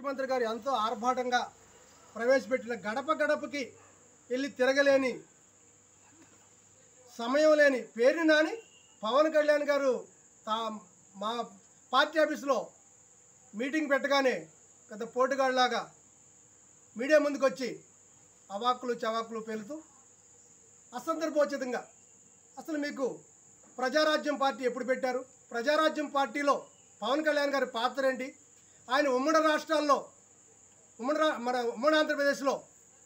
ముఖ్యమంత్రి గారు ఎంతో ఆర్భాటంగా ప్రవేశపెట్టిన గడప గడపకి వెళ్ళి తిరగలేని సమయం లేని పేరు నాని పవన్ కళ్యాణ్ గారు తా మా పార్టీ ఆఫీసులో మీటింగ్ పెట్టగానే పెద్ద పోటుగాళ్ళలాగా మీడియా ముందుకు వచ్చి అవాక్కులు చవాకులు పేలుతూ అసందర్భోచితంగా అసలు మీకు ప్రజారాజ్యం పార్టీ ఎప్పుడు పెట్టారు ప్రజారాజ్యం పార్టీలో పవన్ కళ్యాణ్ గారి పాత్ర ఏంటి ఆయన ఉమ్మడి రాష్ట్రాల్లో ఉమ్మడి రా- మన ఉమ్మడి ఆంధ్రప్రదేశ్లో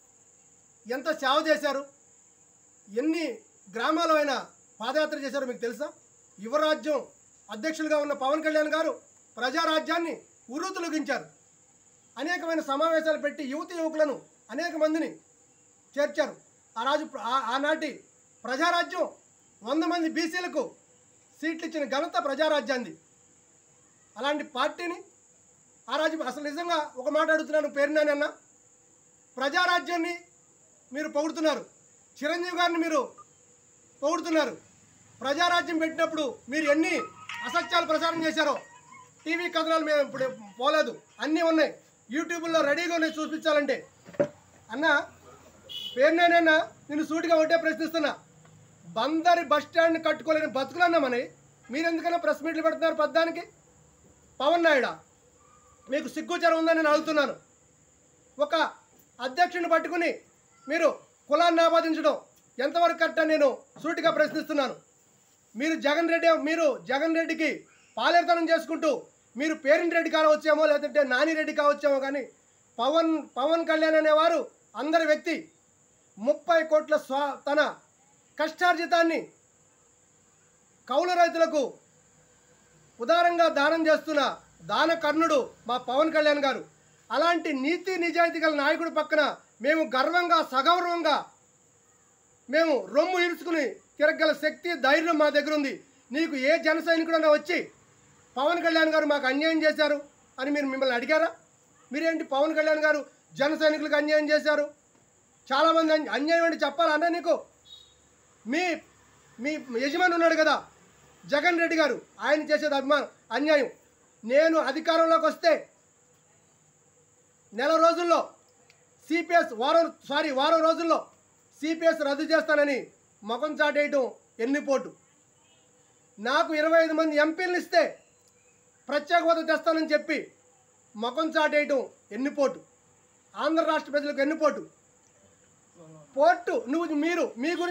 ఎంత సేవ చేశారు ఎన్ని గ్రామాలు ఆయన పాదయాత్ర చేశారో మీకు తెలుసా యువరాజ్యం అధ్యక్షులుగా ఉన్న పవన్ కళ్యాణ్ గారు ప్రజారాజ్యాన్ని ఉర్రూతులగించారు అనేకమైన సమావేశాలు పెట్టి యువత యువకులను అనేక మందిని చేర్చారు ఆ రాజు ఆ- ఆనాటి ప్రజారాజ్యం వంద మంది బీసీలకు సీట్లు ఇచ్చిన ఘనత ప్రజారాజ్యాన్ని అలాంటి పార్టీని ఆ రాజు అసలు నిజంగా ఒక మాట అడుగుతున్నాను పేరునాని అన్న ప్రజారాజ్యాన్ని మీరు పొగుడుతున్నారు చిరంజీవి గారిని మీరు పొగుడుతున్నారు ప్రజారాజ్యం పెట్టినప్పుడు మీరు ఎన్ని అసత్యాలు ప్రచారం చేశారో టీవీ కథనాలు మేము ఇప్పుడు పోలేదు అన్నీ ఉన్నాయి యూట్యూబ్లో రెడీగా ఉన్నాయి చూపించాలంటే అన్న పేరునేనన్నా నేను సూటిగా ఒకటే ప్రశ్నిస్తున్నా బందరి బస్ స్టాండ్ కట్టుకోలేని బతుకులన్నా మని మీరు ఎందుకన్నా ప్రెస్ మీట్లు పెడుతున్నారు పద్దానికి పవన్ నాయుడా మీకు సిగ్గుచరం ఉందని నేను అడుగుతున్నాను ఒక అధ్యక్షుని పట్టుకుని మీరు కులాన్ని ఆపాదించడం ఎంతవరకు కరెక్ట్ అని నేను సూటిగా ప్రశ్నిస్తున్నాను మీరు జగన్ రెడ్డి మీరు జగన్ రెడ్డికి పాలేరుతనం చేసుకుంటూ మీరు పేరెంట్ రెడ్డి కావచ్చేమో లేదంటే నాని రెడ్డి కావచ్చేమో కానీ పవన్ పవన్ కళ్యాణ్ అనేవారు అందరి వ్యక్తి ముప్పై కోట్ల స్వా తన కష్టార్జితాన్ని కౌలు రైతులకు ఉదారంగా దానం చేస్తున్న దాన కర్ణుడు మా పవన్ కళ్యాణ్ గారు అలాంటి నీతి నిజాయితీ గల నాయకుడి పక్కన మేము గర్వంగా సగౌరవంగా మేము రొమ్ము ఇరుచుకుని తిరగల శక్తి ధైర్యం మా దగ్గర ఉంది నీకు ఏ జన సైనికుడన్నా వచ్చి పవన్ కళ్యాణ్ గారు మాకు అన్యాయం చేశారు అని మీరు మిమ్మల్ని అడిగారా మీరేంటి పవన్ కళ్యాణ్ గారు జన సైనికులకు అన్యాయం చేశారు చాలామంది అన్య- అన్యాయం అంటే చెప్పాలన్నా నీకు మీ మీ యజమాని ఉన్నాడు కదా జగన్ రెడ్డి గారు ఆయన చేసేది అభిమానం అన్యాయం నేను అధికారంలోకి వస్తే నెల రోజుల్లో సిపిఎస్ వారం సారీ వారం రోజుల్లో సిపిఎస్ రద్దు చేస్తానని ముఖం చాటేయటం ఎన్నిపోటు నాకు ఇరవై ఐదు మంది ఎంపీలను ఇస్తే ప్రత్యేక హోదా తెస్తానని చెప్పి ముఖం చాటేయటం ఎన్నిపోటు ఆంధ్ర రాష్ట్ర ప్రజలకు ఎన్నిపోటు పోర్టు నువ్వు మీరు మీ గురించి